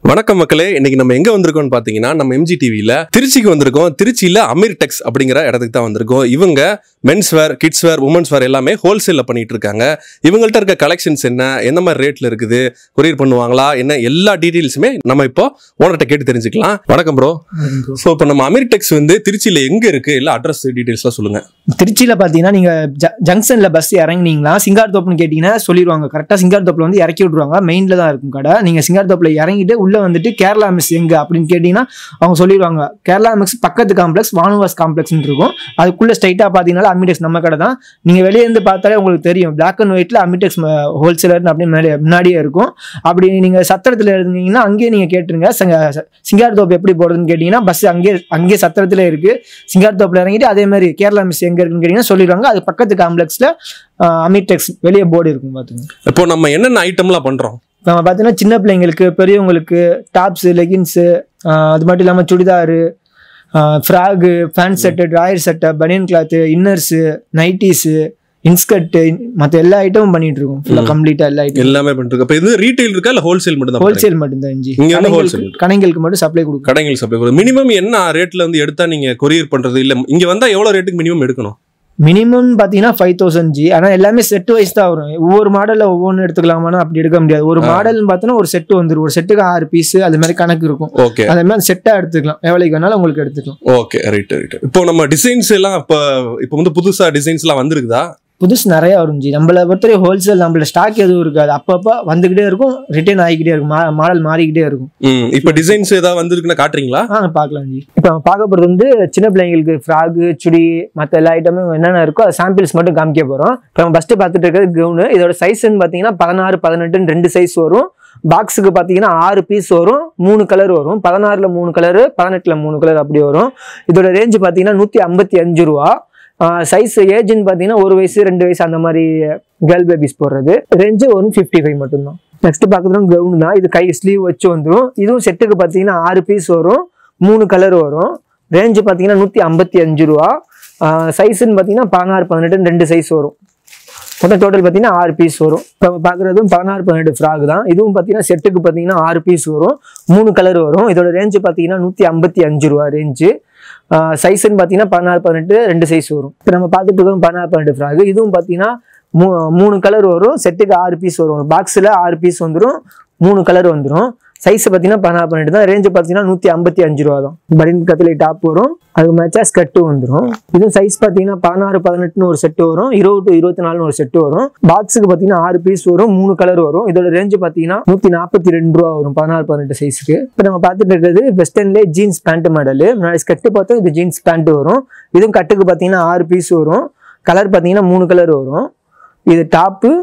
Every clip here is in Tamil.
வணக்கம் மக்களே இன்னைக்கு நம்ம எங்க வந்திருக்கோம்னு பாத்தீங்கன்னா நம்ம எம்ஜி டிவில திருச்சிக்கு வந்திருக்கோம் திருச்சியில அமீர் டெக்ஸ் அப்படிங்கிற இடத்துக்கு தான் வந்திருக்கோம் இவங்க men's wear kids wear women's wear எல்லாமே ஹோல்சேல்ல பண்ணிட்டு இருக்காங்க இவங்கள்ட்ட இருக்க கலெக்ஷன்ஸ் என்ன எந்த மாதிரி ரேட்ல இருக்குது கொரியர் பண்ணுவாங்களா என்ன எல்லா டீடைல்ஸுமே நம்ம இப்போ ஓனர்கிட்ட கேட்டு தெரிஞ்சுக்கலாம் வணக்கம் ப்ரோ ஸோ இப்போ நம்ம அமீர் டெக்ஸ் வந்து திருச்சியில எங்க இருக்கு இல்ல அட்ரஸ் டீடைல்ஸ்லாம் சொல்லுங்க திருச்சியில் பார்த்தீங்கன்னா நீங்கள் ஜங்ஷனில் பஸ் இறங்குனீங்களா சிங்கார் தோப்புன்னு கேட்டிங்கன்னா சொல்லிடுவாங்க கரெக்டாக சிங்கார் தோப்பில் வந்து இறக்கி விட்ருவாங்க மெயினில் தான் இருக்கும் கடை நீங்கள் சிங்கார் தோப்பில் இறங்கிட்டு உள்ளே வந்துட்டு கேரளா மிஸ் எங்கே அப்படின்னு கேட்டிங்கன்னா அவங்க சொல்லிடுவாங்க கேரளா மிக்ஸ் பக்கத்து காம்ப்ளெக்ஸ் வானுவாஸ் காம்ப்ளெக்ஸ்னு இருக்கும் அதுக்குள்ளே ஸ்ட்ரைட்டாக பார்த்தீங்கன்னா அமிடெக்ஸ் நம்ம கடை தான் நீங்கள் வெளியே இருந்து பார்த்தாலே உங்களுக்கு தெரியும் பிளாக் அண்ட் ஒயிட்டில் அமிடெக்ஸ் ஹோல்சேலர்னு அப்படியே மேலே முன்னாடியே இருக்கும் அப்படி நீங்கள் சத்திரத்தில் இருந்தீங்கன்னா அங்கேயே நீங்கள் கேட்டுருங்க சங்க- சிங்கார் தோப்பு எப்படி போகிறதுன்னு கேட்டிங்கன்னா பஸ் அங்கேயே அங்கேயே சத்திரத்தில் இருக்குது சிங்கார் தோப்பில் இறங்கிட்டு அதே மாதிரி கேரளா மிஸ் எங்கே இருக்குன்னு கேட்டிங்கன்னா சொல்லிடுவாங்க அது பக்கத்து காம்ப்ளெக்ஸில் அமிடெக்ஸ் வெளியே போர்டு இருக்கும் பார்த்துங்க இப்போ நம்ம என்னென்ன ஐட்டம்லாம் பண்றோம் நம்ம பார்த்தீங்கன்னா சின்ன பிள்ளைங்களுக்கு பெரியவங்களுக்கு டாப்ஸு லெகின்ஸு அது மட்டும் இல்லாமல் churidar frock pant set drawer செட்டை பனியன் கிளாத்து இன்னர்ஸு நைட்டிஸு இன்ஸ்கர்ட்டு மற்ற எல்லா ஐட்டமும் பண்ணிட்டு இருக்கோம் ஃபுல்லாக கம்ப்ளீட்டாக எல்லா ஐட்டம் எல்லாமே பண்ணிட்டு இப்போ இது ரீட்டைல் இருக்கா இல்ல ஹோல்சேல் மட்டும் தான் ஹோல்சேல் மட்டும்தான் இஞ்சி இங்க வந்து கடைங்களுக்கு- wholesale. கடைங்களுக்கு மட்டும் சப்ளை கொடுக்கும் கடைகள் சப்ளை மினிமம் என்ன ரேட்ல வந்து எடுத்தா நீங்க கொரியர் பண்றது இல்ல இங்க வந்தா எவ்வளவு ரேட்டுக்கு மினிமம் எடுக்கணும் மினிமம் பார்த்தீங்கன்னா ஃபைவ் தௌசண்ட் ஜி ஆனால் எல்லாமே செட் வைஸ் தான் வரும் ஒவ்வொரு மாடலில் ஒவ்வொன்று எடுத்துக்கலாமான்னா அப்படி எடுக்க முடியாது ஒரு ஆ. மாடல்னு பார்த்தோன்னா ஒரு செட்டு வந்துடும் ஒரு செட்டுக்கு ஆறு பீஸ் அது மாதிரி கணக்கு இருக்கும் ஓகே அதே மாதிரி செட்டாக எடுத்துக்கலாம் எவ்வளோக்கு வேணாலும் உங்களுக்கு எடுத்துக்கலாம் ஓகே ரைட் ரைட் இப்போ நம்ம டிசைன்ஸ் எல்லாம் இப்போ இப்போ வந்து புதுசா டிசைன்ஸ் எல்லாம் வந்திருக்குதா புதுசு நிறைய வரும் ஜி நம்மளை பொறுத்தவரை ஹோல்சேல் நம்மள ஸ்டாக் எதுவும் இருக்காது அப்பப்போ வந்துக்கிட்டே இருக்கும் ரிட்டர்ன் ஆகிக்கிட்டே இருக்கும் மா மாடல் மாறிக்கிட்டே இருக்கும் ம் இப்போ டிசைன்ஸ் ஏதாவது வந்திருக்குன்னா காட்டுறீங்களா ஆ பார்க்கலாம் ஜி இப்போ நம்ம பார்க்க போகிறது வந்து சின்ன பிள்ளைங்களுக்கு ஃப்ராகு சுடி மற்ற எல்லா ஐட்டமும் என்னென்ன இருக்கோ அது சாம்பிள்ஸ் மட்டும் காமிக்க போகிறோம் இப்போ நம்ம ஃபஸ்ட்டு பார்த்துட்டு இருக்கிறது கவுனு இதோட சைஸ்ன்னு பார்த்தீங்கன்னா பதினாறு பதினெட்டுன்னு ரெண்டு சைஸ் வரும் பாக்ஸுக்கு பார்த்தீங்கன்னா ஆறு பீஸ் வரும் மூணு கலர் வரும் பதினாறில் மூணு கலரு பதினெட்டில் மூணு கலர் அப்படி வரும் இதோட ரேஞ்சு பார்த்தீங்கன்னா நூற்றி ஐம்பத்தி அஞ்சு ரூபா சைஸ் ஏஜ்னு பார்த்தீங்கன்னா ஒரு வயசு ரெண்டு வயசு அந்த மாதிரி கேர்ள் பேபிஸ் போடுறது ரேஞ்சு ஒன் ஃபிஃப்டி ஃபைவ் மட்டும்தான் நெக்ஸ்ட் பார்க்குறோம் கவுன் தான் இது கை ஸ்லீவ் வச்சு வந்துடும் இதுவும் செட்டுக்கு பார்த்தீங்கன்னா ஆறு பீஸ் வரும் மூணு கலர் வரும் ரேஞ்சு பார்த்தீங்கன்னா நூற்றி ஐம்பத்தி அஞ்சு ரூபா சைஸ்ன்னு பார்த்தீங்கன்னா பதினாறு பதினெட்டு ரெண்டு சைஸ் வரும் மொத்தம் டோட்டல் பார்த்தீங்கன்னா ஆறு பீஸ் வரும் இப்போ பார்க்குறதும் பதினாறு பதினெட்டு ஃப்ராக் தான் இதுவும் பார்த்தீங்கன்னா செட்டுக்கு பார்த்தீங்கன்னா ஆறு பீஸ் வரும் மூணு கலர் வரும் இதோட ரேஞ்சு பார்த்தீங்கன்னா நூற்றி ஐம்பத்தி அஞ்சு ரூபா ரேஞ்சு சைஸ்ன்னு பார்த்தீங்கன்னா பதினாறு பதினெட்டு ரெண்டு சைஸ் வரும் இப்போ நம்ம பார்த்துட்டு இருக்கோம் பதினாறு பதினெட்டு ஃப்ராக் இதுவும் பார்த்தீங்கன்னா மூ மூணு கலர் வரும் செட்டுக்கு ஆறு பீஸ் வரும் பாக்ஸில் ஆறு பீஸ் வந்துடும் மூணு கலர் வந்துடும் சைஸ் பார்த்தீங்கன்னா பதினாறு பன்னெண்டு தான் ரேஞ்சு பார்த்தீங்கன்னா நூற்றி ஐம்பத்தி அஞ்சு ரூபா தான் பனின் கத்திலே டாப் வரும் அதுக்கு மேட்சாக ஸ்கர்ட்டும் வந்துடும் இதுவும் சைஸ் பார்த்தீங்கன்னா பதினாறு பதினெட்டுன்னு ஒரு செட்டு வரும் இருபது டு இருபத்தி நாலுன்னு ஒரு செட்டு வரும் பாக்ஸுக்கு பார்த்தீங்கன்னா ஆறு பீஸ் வரும் மூணு கலர் வரும் இதோட ரேஞ்சு பார்த்தீங்கன்னா நூற்றி நாற்பத்தி ரெண்டு ரூபா வரும் பதினாறு பதினெட்டு சைஸுக்கு இப்போ நம்ம பார்த்துட்டு இருக்கிறது வெஸ்டர்ன்லேயே ஜீன்ஸ் பேண்ட் மாடலு முன்னாடி ஸ்கர்ட்டு பார்த்தோம் இது ஜீன்ஸ் பேண்ட் வரும் இதுவும் கட்டுக்கு பார்த்தீங்கன்னா ஆறு பீஸ் வரும் கலர் பார்த்தீங்கன்னா மூணு கலர் வரும் இது டாப்பு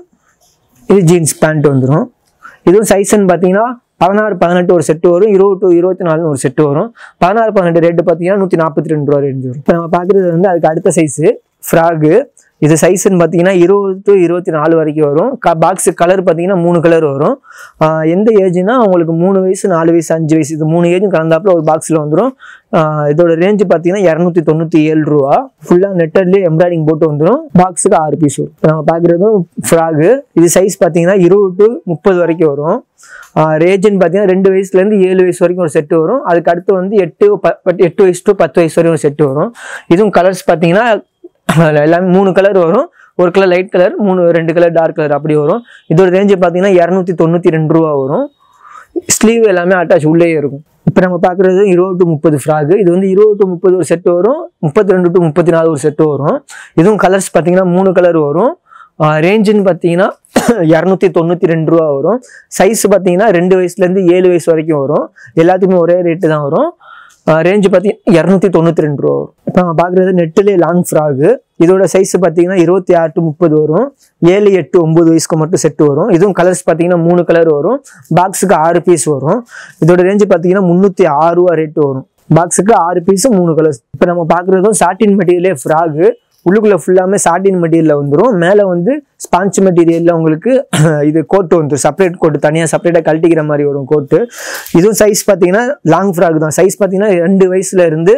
இது ஜீன்ஸ் பேண்ட் வந்துடும் இதுவும் சைஸ்ன்னு பார்த்தீங்கன்னா பதினாறு பதினெட்டு ஒரு செட்டு வரும் இருபது டு இருபத்தி நாலுன்னு ஒரு செட்டு வரும் பதினாறு பதினெட்டு ரேட்டு பார்த்தீங்கன்னா நூற்றி நாற்பத்தி ரெண்டு ரூபா ரேஞ்சு வரும் இப்போ நம்ம பார்க்குறது வந்து அதுக்கு அடுத்த சைஸு ஃப்ராகு இது சைஸ்ன்னு பார்த்தீங்கன்னா இருபது டு இருபத்தி நாலு வரைக்கும் வரும் க பாக்ஸு கலர் பார்த்தீங்கன்னா மூணு கலர் வரும் ஆஹ் எந்த ஏஜ்னா உங்களுக்கு மூணு வயசு நாலு வயசு அஞ்சு வயசு இது மூணு ஏஜும் கலந்தாப்புல ஒரு பாக்ஸில் வந்துடும் இதோட ரேஞ்சு பார்த்தீங்கன்னா இரநூத்தி தொண்ணூற்றி ஏழு ரூபா ஃபுல்லாக நெட்டட்லேயே எம்ப்ராய்டிங் போட்டு வந்துடும் பாக்ஸுக்கு ஆறு பீஸ் வரும் இப்போ நம்ம பார்க்குறதும் ஃப்ராகு இது சைஸ் பார்த்தீங்கன்னா இருபது டு முப்பது வரைக்கும் வரும் ரேஜ்னு பார்த்தீங்கன்னா ரெண்டு வயசுலேருந்து ஏழு வயசு வரைக்கும் ஒரு செட்டு வரும் அதுக்கு அடுத்து வந்து எட்டு ப- பட் எட்டு வயசு டு பத்து வயசு வரைக்கும் ஒரு செட்டு வரும் இதுவும் கலர்ஸ் பார்த்தீங்கன்னா அதுல எல்லாமே மூணு கலர் வரும் ஒரு கலர் லைட் கலர் மூணு ரெண்டு கலர் டார்க் கலர் அப்படி வரும் இதோட ரேஞ்சு பார்த்தீங்கன்னா இரநூத்தி தொண்ணூற்றி ரெண்டு ரூபா வரும் ஸ்லீவ் எல்லாமே அட்டாச் உள்ளே இருக்கும் இப்போ நம்ம பார்க்குறது இருபது டு முப்பது ஃப்ராகு இது வந்து இருபது டு முப்பது ஒரு செட்டு வரும் முப்பத்தி ரெண்டு டு முப்பத்தி நாலு ஒரு செட்டு வரும் இதுவும் கலர்ஸ் பார்த்தீங்கன்னா மூணு கலர் வரும் ரேஞ்சுன்னு பார்த்தீங்கன்னா இரநூத்தி தொண்ணூற்றி ரெண்டு ரூபா வரும் சைஸ் பார்த்தீங்கன்னா ரெண்டு வயசுலேருந்து ஏழு வயசு வரைக்கும் வரும் எல்லாத்துக்குமே ஒரே ரேட்டு தான் வரும் ரேஞ்சு பார்த்தீங்கன்னா இரநூத்தி தொண்ணூற்றி ரெண்டு ரூபா வரும் இப்போ நம்ம பார்க்குறது நெட்டிலே லாங் ஃப்ராகு இதோட சைஸ் பார்த்தீங்கன்னா இருபத்தி ஆறு டு முப்பது வரும் ஏழு எட்டு ஒம்பது வயசுக்கு மட்டும் செட்டு வரும் இதுவும் கலர்ஸ் பார்த்தீங்கன்னா மூணு கலர் வரும் பாக்ஸுக்கு ஆறு பீஸ் வரும் இதோட ரேஞ்சு பார்த்தீங்கன்னா முந்நூற்றி ஆறு ரூபா ரேட்டு வரும் பாக்ஸுக்கு ஆறு பீஸு மூணு கலர்ஸ் இப்போ நம்ம பார்க்குறதும் சாட்டின் மெட்டீரியலே ஃப்ராகு உள்ளுக்குள்ள ஃபுல்லாமே சாட்டின் மெட்டீரியலில் வந்துடும் மேலே வந்து ஸ்பாஞ்ச் மெட்டீரியலில் உங்களுக்கு இது கோட்டு வந்துடும் செப்பரேட் கோட்டு தனியாக செப்பரேட்டாக கழட்டிக்கிற மாதிரி வரும் கோட்டு இதுவும் சைஸ் பார்த்தீங்கன்னா லாங் ஃப்ராக் தான் சைஸ் பார்த்தீங்கன்னா ரெண்டு வயசுல இருந்து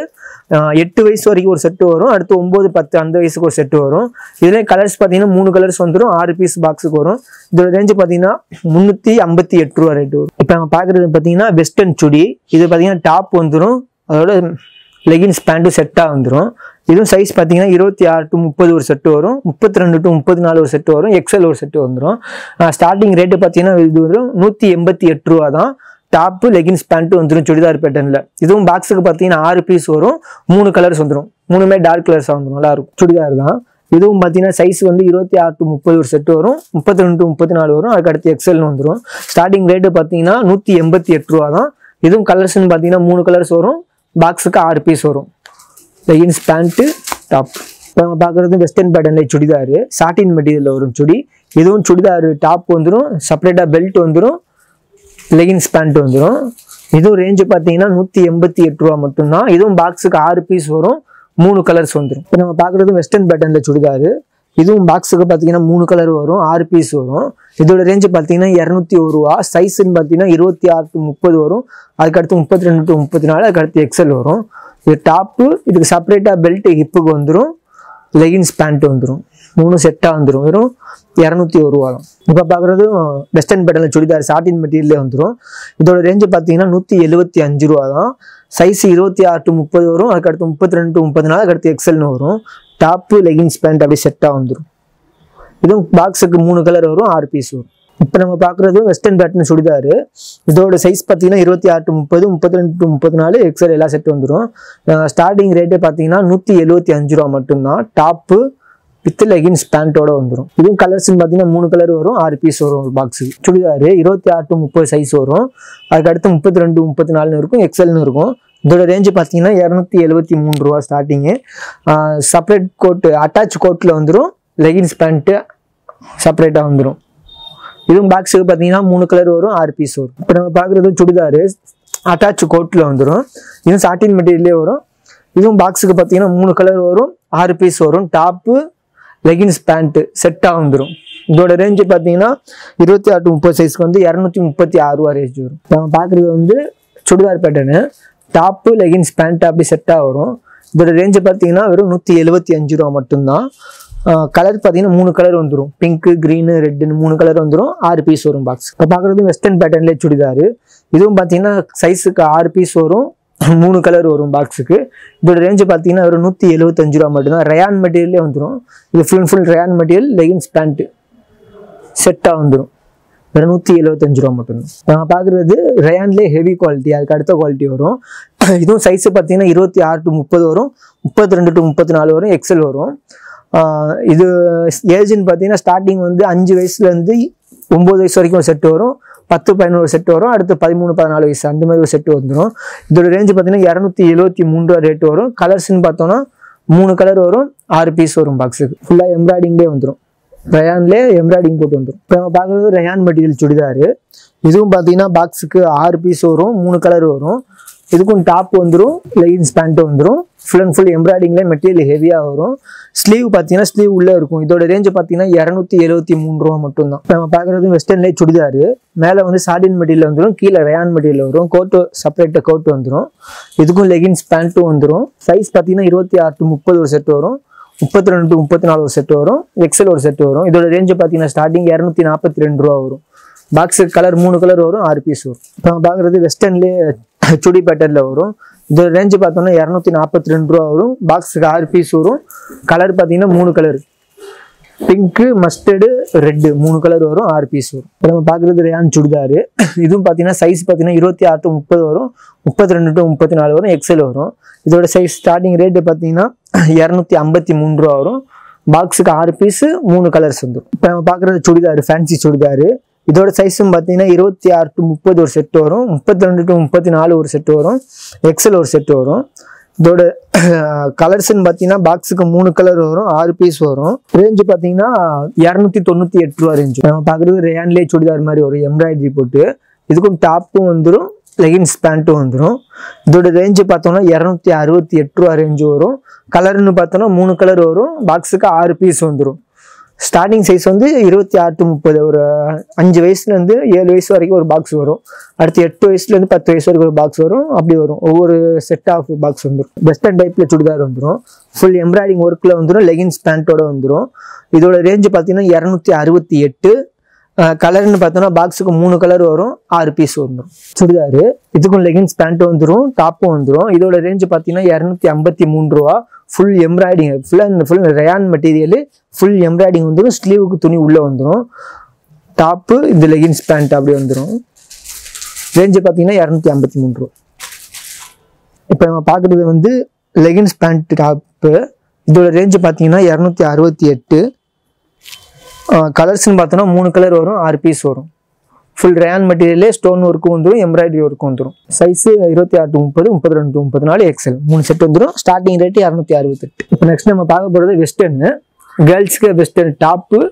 ஆஹ் எட்டு வயசு வரைக்கும் ஒரு செட்டு வரும் அடுத்து ஒம்பது பத்து அந்த வயசுக்கு ஒரு செட்டு வரும் இதுலேயே கலர்ஸ் பார்த்தீங்கன்னா மூணு கலர்ஸ் வந்துடும் ஆறு பீஸ் பாக்ஸுக்கு வரும் இதோட ரேஞ்சு பார்த்தீங்கன்னா முந்நூற்றி ஐம்பத்தி எட்டு ரூபா ரேட்டு வரும் இப்போ நம்ம பார்க்குறது பார்த்தீங்கன்னா வெஸ்டர்ன் சுடி இது பார்த்தீங்கன்னா டாப் வந்துடும் அதோட லெகின்ஸ் பேண்ட்டும் செட்டாக வந்துடும் இதுவும் சைஸ் பார்த்தீங்கன்னா இருபத்தி ஆறு டு முப்பது ஒரு செட்டு வரும் முப்பத்தி ரெண்டு டு முப்பத்தி நாலு ஒரு செட்டு வரும் எக்ஸல் ஒரு செட்டு வந்துடும் ஸ்டார்டிங் ரேட்டு பார்த்தீங்கன்னா இது வரும் நூற்றி எண்பத்தி எட்டு ரூபா தான் டாப்பு லெகின்ஸ் பேண்ட்டு வந்துடும் சுடிதார் பேட்டர்னில் இதுவும் பாக்ஸுக்கு பார்த்தீங்கன்னா ஆறு பீஸ் வரும் மூணு கலர்ஸ் வந்துடும் மூணுமே டார்க் கலர்ஸாக வந்துடும் நல்லா இருக்கும் சுடிதார் தான் இதுவும் பார்த்தீங்கன்னா சைஸ் வந்து இருபத்தி ஆறு டு முப்பது ஒரு செட்டு வரும் முப்பத்தி ரெண்டு டு முப்பத்தி நாலு வரும் அதுக்கு அடுத்து எக்ஸல்னு வந்துடும் ஸ்டார்டிங் ரேட்டு பார்த்தீங்கன்னா நூற்றி எண்பத்தி எட்டு ரூபா தான் இதுவும் கலர்ஸ்னு பார்த்தீங்கன்னா மூணு கலர்ஸ் வரும் பாக்ஸுக்கு ஆறு பீஸ் வரும் லெகின்ஸ் பேண்ட்டு டாப் இப்போ நம்ம பார்க்குறது வெஸ்டர்ன் பேட்டர்னில் சுடிதார் சாட்டின் மெட்டீரியலில் வரும் சுடி இதுவும் சுடிதார் டாப் வந்துடும் செப்பரேட்டாக பெல்ட் வந்துடும் லெகின்ஸ் பேண்ட் வந்துடும் இதுவும் ரேஞ்சு பார்த்தீங்கன்னா நூற்றி எண்பத்தி எட்டு ரூபா மட்டும்தான் இதுவும் பாக்ஸுக்கு ஆறு பீஸ் வரும் மூணு கலர்ஸ் வந்துடும் இப்போ நம்ம பார்க்குறது வெஸ்டர்ன் பேட்டர்னில் சுடிதார் இதுவும் பாக்ஸுக்கு பார்த்தீங்கன்னா மூணு கலர் வரும் ஆறு பீஸ் வரும் இதோட ரேஞ்சு பார்த்தீங்கன்னா இரநூத்தி ஒரு ரூபா சைஸ்ன்னு பார்த்தீங்கன்னா இருபத்தி ஆறு டு முப்பது வரும் அதுக்கடுத்து முப்பத்தி ரெண்டு டு முப்பத்தி நாலு அதுக்கடுத்து எக்ஸல் வரும் இது டாப்பு இதுக்கு செப்பரேட்டாக பெல்ட் ஹிப்புக்கு வந்துடும் லெகின்ஸ் பேண்ட் வந்துடும் மூணு செட்டாக வந்துடும் வெறும் இரநூத்தி ஒரு ரூபா தான் இப்போ பார்க்குறது வெஸ்டர்ன் பேட்டர்னில் சுடிதார் சாட்டின் மெட்டீரியலே வந்துடும் இதோட ரேஞ்சு பார்த்தீங்கன்னா நூற்றி எழுபத்தி அஞ்சு ரூபா தான் சைஸ் இருபத்தி ஆறு டு முப்பது வரும் அதுக்கடுத்து முப்பத்தி ரெண்டு டு முப்பத்தி நாலு அதுக்கடுத்து எக்ஸல்னு வரும் டாப்பு லெகின்ஸ் பேண்ட் அப்படியே செட்டாக வந்துடும் இதுவும் பாக்ஸுக்கு மூணு கலர் வரும் ஆறு பீஸ் வரும் இப்போ நம்ம பார்க்குறது வெஸ்டர்ன் பேட்டர்ன் சுடிதார் இதோட சைஸ் பார்த்தீங்கன்னா இருபத்தி ஆறு டு முப்பது முப்பத்தி ரெண்டு டு முப்பத்தி நாலு எக்ஸல் எல்லா செட்டும் வந்துடும் ஸ்டார்டிங் ரேட்டே பார்த்தீங்கன்னா நூற்றி எழுபத்தி அஞ்சு ரூபா மட்டும்தான் டாப்பு வித் லெகின்ஸ் பேண்ட்டோட வந்துடும் இதுவும் கலர்ஸ்னு பார்த்தீங்கன்னா மூணு கலர் வரும் ஆறு பீஸ் வரும் ஒரு பாக்ஸுக்கு சுடிதார் இருபத்தி ஆறு டு முப்பது சைஸ் வரும் அதுக்கு அடுத்து முப்பத்தி ரெண்டு முப்பத்தி நாலுன்னு இருக்கும் எக்ஸல்னு இருக்கும் இதோட ரேஞ்சு பார்த்தீங்கன்னா இரநூத்தி எழுபத்தி மூணு ரூபா ஸ்டார்டிங்கு செப்பரேட் கோட்டு அட்டாச் கோட்டில் வந்துடும் லெகின்ஸ் பேண்ட்டு செப்பரேட்டாக வந்துடும் இதுவும் பாக்ஸுக்கு பார்த்தீங்கன்னா மூணு கலர் வரும் ஆறு பீஸ் வரும் இப்போ நம்ம பார்க்குறது சுடிதார் அட்டாச் கோட்டில் வந்துடும் இதுவும் சாட்டின் மெட்டீரியலே வரும் இதுவும் பாக்ஸுக்கு பார்த்தீங்கன்னா மூணு கலர் வரும் ஆறு பீஸ் வரும் டாப்பு லெகின்ஸ் பேண்ட்டு செட்டாக வந்துடும் இதோட ரேஞ்சு பார்த்தீங்கன்னா இருபத்தி ஆறு to முப்பது சைஸ்க்கு வந்து இரநூத்தி முப்பத்தி ஆறு ரூபா ரேஞ்ச் வரும் இப்போ நம்ம பார்க்குறது வந்து churidar pattern top leggings pant அப்படி செட்டாக வரும் இதோட ரேஞ்சு பார்த்தீங்கன்னா வெறும் நூற்றி எழுபத்தி அஞ்சு ரூபா மட்டும்தான் கலர் பார்த்தீங்கன்னா மூணு கலர் வந்துடும் பிங்க்கு க்ரீனு ரெட்டுன்னு மூணு கலர் வந்துடும் ஆறு பீஸ் வரும் பாக்ஸ் இப்போ பார்க்குறது வெஸ்டர்ன் பேட்டர்ன்லேயே சுடிதார் இதுவும் பார்த்தீங்கன்னா சைஸுக்கு ஆறு பீஸ் வரும் மூணு கலர் வரும் பாக்ஸுக்கு இதோட ரேஞ்சு பார்த்தீங்கன்னா ஒரு நூற்றி எழுபத்தஞ்சு ரூபா மட்டும்தான் ரயான் மெட்டீரியலே வந்துடும் இது full full rayon material leggings pant செட்டாக வந்துடும் வெறும் நூற்றி எழுபத்தஞ்சு ரூபா மட்டும்தான் நான் பார்க்குறது ரயான்லேயே ஹெவி குவாலிட்டி அதுக்கு அடுத்த குவாலிட்டி வரும் இதுவும் சைஸு பார்த்தீங்கன்னா இருபத்தி ஆறு டு முப்பது வரும் முப்பத்தி ரெண்டு டு முப்பத்தி நாலு வரும் எக்ஸல் வரும் ஆஹ் இது ஏஜ்னு பார்த்தீங்கன்னா ஸ்டார்டிங் வந்து அஞ்சு வயசுலேருந்து ஒம்பது வயசு வரைக்கும் ஒரு செட்டு வரும் பத்து பதினோரு செட்டு வரும் அடுத்து பதிமூணு பதினாலு வயசு அந்த மாதிரி ஒரு செட்டு வந்துடும் இதோட ரேஞ்சு பார்த்தீங்கன்னா இரநூத்தி எழுபத்தி மூணு ரூபா ரேட் வரும் கலர்ஸ்னு பார்த்தோன்னா மூணு கலர் வரும் ஆறு பீஸ் வரும் பாக்ஸுக்கு ஃபுல்லாக எம்ப்ராய்டிங்லேயே வந்துடும் ரயான்லேயே எம்ப்ராய்டிங் போட்டு வந்துடும் இப்போ நம்ம பார்க்குறது ரயான் மெட்டீரியல் சுடிதார் இதுவும் பார்த்தீங்கன்னா பாக்ஸுக்கு ஆறு பீஸ் வரும் மூணு கலர் வரும் இதுக்கும் டாப் வந்துடும் லெகின்ஸ் பேண்ட்டு வந்துடும் ஃபுல் அண்ட் ஃபுல் எம்ப்ராய்டிங்லேயே மெட்டீரியல் ஹெவியாக வரும் ஸ்லீவ் பார்த்தீங்கன்னா ஸ்லீவ் உள்ளே இருக்கும் இதோட ரேஞ்சு பார்த்தீங்கன்னா இரநூத்தி எழுபத்தி மூணு ரூபா மட்டும்தான் இப்போ நம்ம பார்க்குறது வெஸ்டர்ன்லேயே சுடிதார் மேலே வந்து சாடின் மெட்டீரியல் வந்துடும் கீழே ரயான் மெட்டீரியல் வரும் கோட்டு செப்பரேட்டாக கோட்டு வந்துடும் இதுக்கும் லெகின்ஸ் பேண்ட்டும் வந்துடும் சைஸ் பார்த்தீங்கன்னா இருபத்தி ஆறு டு முப்பது ஒரு செட் வரும் முப்பத்தி ரெண்டு டு முப்பத்தி நாலு ஒரு செட் வரும் எக்ஸல் ஒரு செட் வரும் இதோட ரேஞ்சு பார்த்தீங்கன்னா ஸ்டார்டிங் இரநூத்தி நாற்பத்தி ரெண்டு ரூபா வரும் பாக்ஸுக்கு கலர் மூணு கலர் வரும் ஆறு பீஸ் வரும் இப்போ நம்ம பார்க்குறது வெஸ்டர்ன்லேயே சுடி பேட்டர்னில் வரும் இதோட ரேஞ்சு பார்த்தோம்னா இரநூத்தி நாற்பத்தி ரெண்டு ரூபா வரும் பாக்ஸுக்கு ஆறு பீஸ் வரும் கலர் பார்த்தீங்கன்னா மூணு கலர் பிங்க்கு மஸ்டர்டு ரெட்டு மூணு கலர் வரும் ஆறு பீஸ் வரும் இப்போ நம்ம பார்க்குறது ரேயான் சுடிதார் இதுவும் பார்த்தீங்கன்னா சைஸ் பார்த்தீங்கன்னா இருபத்தி ஆறு டு முப்பது வரும் முப்பத்தி ரெண்டு டு முப்பத்தி நாலு வரும் எக்ஸல் வரும் இதோட சைஸ் ஸ்டார்டிங் ரேட்டு பார்த்தீங்கன்னா இரநூத்தி ஐம்பத்தி மூணு ரூபா வரும் பாக்ஸுக்கு ஆறு பீஸு மூணு கலர்ஸ் வந்துடும் இப்போ நம்ம பார்க்குறது சுடிதார் ஃபேன்சி சுடிதார் இதோட சைஸும் பார்த்தீங்கன்னா இருபத்தி ஆறு டு முப்பது ஒரு செட் வரும் முப்பத்தி ரெண்டு டு முப்பத்தி நாலு ஒரு செட் வரும் எக்ஸல் ஒரு செட் வரும் இதோட கலர்ஸ்ன்னு பார்த்தீங்கன்னா பாக்ஸுக்கு மூணு கலர் வரும் ஆறு பீஸ் வரும் ரேஞ்சு பார்த்தீங்கன்னா இரநூத்தி தொண்ணூற்றி எட்டு ரூபா ரேஞ்சு நம்ம பார்க்குறது ரேயான்லேயே சுடிதார் மாதிரி வரும் எம்ப்ராய்டரி போட்டு இதுக்கும் டாப்பும் வந்துடும் லெகின்ஸ் பேண்ட்டும் வந்துடும் இதோட ரேஞ்சு பார்த்தோம்னா இரநூத்தி அறுபத்தி எட்டு ரூபா ரேஞ்சு வரும் கலர்னு பார்த்தோம்னா மூணு கலர் வரும் பாக்ஸுக்கு ஆறு பீஸ் வந்துடும் ஸ்டார்டிங் சைஸ் வந்து இருபத்தி ஆறு to முப்பது ஒரு அஞ்சு வயசுலேருந்து ஏழு வயசு வரைக்கும் ஒரு பாக்ஸ் வரும் அடுத்து எட்டு வயசுலேருந்து பத்து வயசு வரைக்கும் ஒரு பாக்ஸ் வரும் அப்படி வரும் ஒவ்வொரு செட் ஆஃப் பாக்ஸ் வந்துடும் வெஸ்டர்ன் டைப்பில் சுடிதார் வந்துடும் ஃபுல் எம்ப்ராய்டிங் ஒர்க்கில் வந்துடும் லெகின்ஸ் பேண்ட்டோட வந்துடும் இதோட ரேஞ்சு பார்த்தீங்கன்னா இரநூத்தி அறுபத்தி எட்டு கலர்னு பார்த்தோன்னா பாக்ஸுக்கு மூணு கலர் வரும் ஆறு பீஸ் வந்துடும் சுடிதார் இதுக்கும் லெகின்ஸ் பேண்ட்டும் வந்துடும் டாப்பும் வந்துடும் இதோட ரேஞ்சு பார்த்தீங்கன்னா இரநூத்தி ஐம்பத்தி மூணு ரூபா ஃபுல் எம்ப்ராய்டிங் ஃபுல்லாக full rayon material full embroidering வந்துடும் ஸ்லீவுக்கு துணி உள்ளே வந்துடும் டாப்பு இது லெகின்ஸ் பேண்ட் அப்படி வந்துடும் ரேஞ்சு பார்த்தீங்கன்னா இரநூத்தி ஐம்பத்தி மூணு ரூபா இப்போ நம்ம பார்க்குறது வந்து லெகின்ஸ் பேண்ட் டாப்பு இதோட ரேஞ்சு பார்த்தீங்கன்னா இரநூத்தி அறுபத்தி எட்டு கலர்ஸ்னு பார்த்தோன்னா மூணு கலர் வரும் ஆறு பீஸ் வரும் ஃபுல் ரேன் மெட்டீரியலே ஸ்டோன் ஒர்க்கும் வந்துடும் எம்ப்ராய்டரி ஒர்க்கும் வந்துடும் சைஸு இருபத்தி ஆறு to முப்பது முப்பத்தி ரெண்டு to முப்பத்தி நாலு எக்ஸல் மூணு செட் வந்துடும் ஸ்டார்டிங் ரேட் இரநூத்தி அறுபத்தெட்டு இப்போ நெக்ஸ்ட் நம்ம பார்க்க போகிறது வெஸ்டர்னு கேர்ள்ஸ்க்கு வெஸ்டர்ன் டாப்பு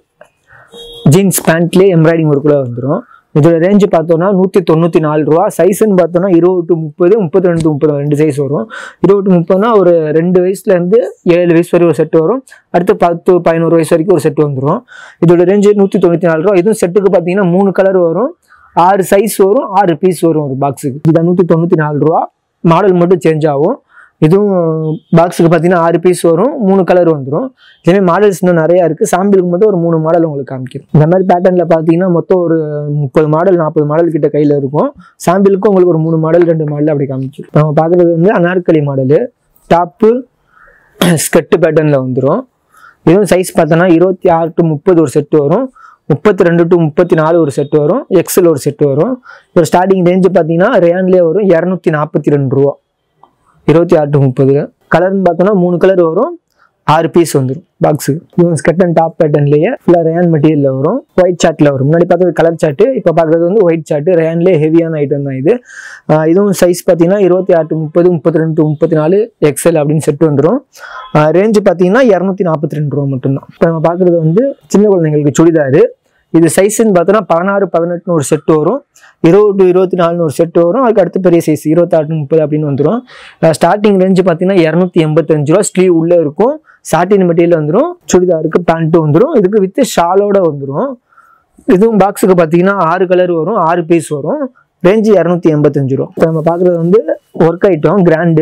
ஜீன்ஸ் பேண்ட்லேயே எம்ப்ராய்டிங் ஒர்க்கில் வந்துடும் இதோட ரேஞ்சு பார்த்தோம்னா நூற்றி தொண்ணூற்றி நாலு ரூபா சைஸ்ன்னு பார்த்தோம்னா இருபது டு முப்பது முப்பத்தி ரெண்டு to முப்பது ரெண்டு சைஸ் வரும் இருபது to முப்பதுனா ஒரு ரெண்டு வயசுலேருந்து ஏழு வயசு வரைக்கும் ஒரு செட் வரும் அடுத்து பத்து பதினோரு வயசு வரைக்கும் ஒரு செட் வந்துடும் இதோட ரேஞ்சு நூற்றி தொண்ணூற்றி நாலு ரூபா இதுவும் செட்டுக்கு பார்த்தீங்கன்னா மூணு கலர் வரும் ஆறு சைஸ் வரும் ஆறு பீஸ் வரும் ஒரு பாக்ஸுக்கு இது நூற்றி தொண்ணூற்றி நாலு ரூபா மாடல் மட்டும் சேஞ்ச் ஆகும் இதுவும் பாக்ஸுக்கு பார்த்தீங்கன்னா ஆறு பீஸ் வரும் மூணு கலர் வந்துடும் இதுமாதிரி மாடல்ஸ் இன்னும் நிறையா இருக்குது சாம்பிளுக்கு மட்டும் ஒரு மூணு மாடல் உங்களுக்கு காமிக்கிறேன் இந்த மாதிரி பேட்டர்னில் பார்த்தீங்கன்னா மொத்தம் ஒரு முப்பது மாடல் நாற்பது மாடல் கிட்ட கையில் இருக்கும் சாம்பிளுக்கு உங்களுக்கு ஒரு மூணு மாடல் ரெண்டு மாடல் அப்படி காமிச்சிடும் நம்ம பார்க்குறது வந்து அனார்கலி மாடலு டாப்பு ஸ்கெட்டு பேட்டர்னில் வந்துடும் இதுவும் சைஸ் பார்த்தோன்னா இருபத்தி ஆறு டு முப்பது ஒரு செட்டு வரும் முப்பத்தி ரெண்டு டு முப்பத்தி நாலு ஒரு செட்டு வரும் எக்ஸல் ஒரு செட்டு வரும் ஒரு ஸ்டார்டிங் ரேஞ்சு பார்த்தீங்கன்னா ரேன்லேயே வரும் இரநூத்தி நாற்பத்தி ரெண்டு ரூபா இருபத்தி ஆறு டு முப்பது கலர்னு பார்த்தோன்னா மூணு கலர் வரும் ஆறு பீஸ் வந்துடும் பாக்ஸுக்கு இதுவும் ஸ்கெட் அண்ட் டாப் பேட்டர்ன்லேயே ஃபுல்லாக ரேன் மெட்டீரியலில் வரும் ஒயிட் சார்ட்டில் வரும் முன்னாடி பார்த்தது கலர் சார்ட்டு இப்போ பார்க்குறது வந்து ஒயிட் சார்ட்டு ரேன்லேயே ஹெவியான ஐட்டம் தான் இது ஆஹ் இதுவும் சைஸ் பார்த்தீங்கன்னா இருபத்தி ஆறு டு முப்பது முப்பத்தி ரெண்டு டு முப்பத்தி நாலு எக்ஸல் அப்படின்னு செட் வந்துடும் ரேஞ்சு பார்த்தீங்கன்னா இரநூத்தி நாற்பத்தி ரெண்டு ரூபா மட்டும்தான் இப்போ நம்ம பார்க்குறது வந்து சின்ன குழந்தைங்களுக்கு சுடிதாரு இது சைஸ்ன்னு பார்த்தோன்னா பதினாறு பதினெட்டுன்னு ஒரு செட்டு வரும் இருபது டு இருபத்தி நாலுன்னு ஒரு செட்டு வரும் அதுக்கு அடுத்து பெரிய சைஸ் இருபத்தாறு முப்பது அப்படின்னு வந்துடும் ஸ்டார்டிங் ரேஞ்சு பார்த்தீங்கன்னா இரநூத்தி எண்பத்தஞ்சு ரூபா ஸ்லீவ் உள்ளே இருக்கும் சாட்டின் மெட்டீரியல் வந்துடும் சுடிதாருக்கு பேண்ட்டு வந்துடும் இதுக்கு வித்து ஷாலோட வந்துடும் இதுவும் பாக்ஸுக்கு பார்த்தீங்கன்னா ஆறு கலர் வரும் ஆறு பீஸ் வரும் ரேஞ்சு இரநூத்தி எண்பத்தஞ்சு ரூபா இப்போ நம்ம பார்க்குறது வந்து ஒர்க் ஐட்டம் கிராண்டு